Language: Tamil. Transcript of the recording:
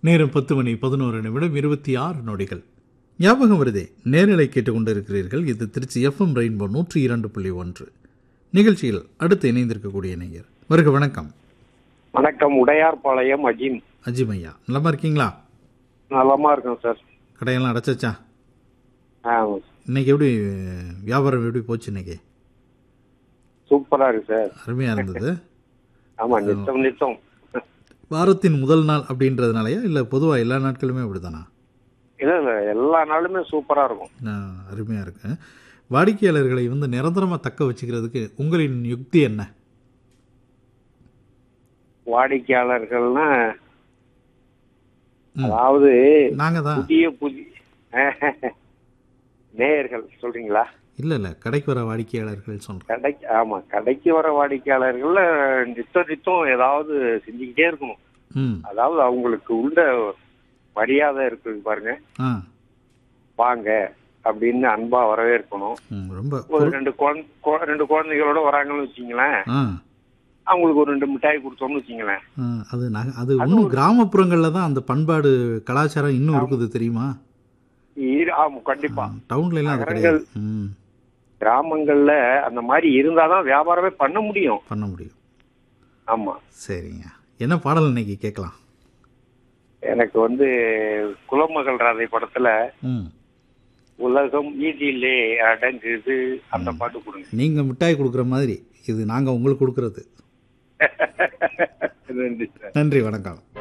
நேரம் பத்து மணி பதினோரு நிமிடம் இருபத்தி ஆறு நொடிகள் ஞாபகம் வருதே நேரலை கேட்டுக்கொண்டிருக்கிறீர்கள் இது திருச்சி எஃப்எம் ரெயின்போ நூற்றி இரண்டு புள்ளி ஒன்று நிகழ்ச்சியில் அடுத்து இணைந்திருக்கக்கூடிய நேயர் வருக வணக்கம் வணக்கம் உடையார்பாளையம் அஜிம் அஜிம் ஐயா நலமா இருக்கீங்களா நலமா இருக்கும் சார் கடையெல்லாம் அடைச்சாச்சா ஆ, இன்னைக்கு எப்படி அஹ், வியாபாரம் எப்படி போச்சு இன்னைக்கு சூப்பரா இருக்கு சார் அருமையாக இருந்தது ஆமா நித்தம் நித்தம் வாரத்தின் முதல் நாள் அப்படின்றதுனாலயா இல்லை பொதுவாக எல்லா நாட்களுமே அப்படிதானா இல்ல இல்ல எல்லா நாளுமே சூப்பரா இருக்கும் அருமையாக இருக்கு வாடிக்கையாளர்களை வந்து நிரந்தரமாக தக்க வச்சுக்கிறதுக்கு உங்களின் யுக்தி என்ன வாடிக்கையாளர்கள்னா ம். அதாவது நாங்கள் தான் புதிய புதிய நேயர்கள் சொல்றீங்களா இல்லை இல்லை கடைக்கு வர வாடிக்கையாளர்கள் சொல்கிறேன் கடைக்கு ஆமா கடைக்கு வர வாடிக்கையாளர்கள்ல நித்தம் நித்தம் ஏதாவது செஞ்சுக்கிட்டே இருக்கணும் ம் அதாவது அவங்களுக்கு உள்ள மரியாதை இருக்குது பாருங்க ஆ வாங்க அப்படின்னு அன்பா வரவேற்கணும் ம், ரொம்ப ஒரு ரெண்டு குழந்தை கொ- ரெண்டு குழந்தைகளோட வராங்கன்னு வச்சுங்களேன் ஆ அவங்களுக்கு ஒரு ரெண்டு மிட்டாய் கொடுத்தோம்னு வச்சுங்களேன் ஆ, அது நக அது இன்னும் கிராமப்புறங்களில் தான் அந்த பண்பாடு கலாச்சாரம் இன்னும் இருக்குது தெரியுமா இரு- ஆமா கண்டிப்பா டவுன்ல எல்லாம் அது நகரங்கள். கிடையாது ம் கிராமங்கள்ல அந்த மாதிரி இருந்தாதான் வியாபாரமே பண்ண முடியும் பண்ண முடியும் ஆமா சரிங்க என்ன பாடல் இன்னைக்கு கேட்கலாம் எனக்கு வந்து குலமகள் ராதை படத்துல ம் உலகம் இதிலே அடங்குது அந்த பாட்டு கொடுங்க நீங்கள் மிட்டாய் கொடுக்குற மாதிரி இது நாங்கள் உங்களுக்கு கொடுக்குறது நன்றி சார் நன்றி வணக்கம்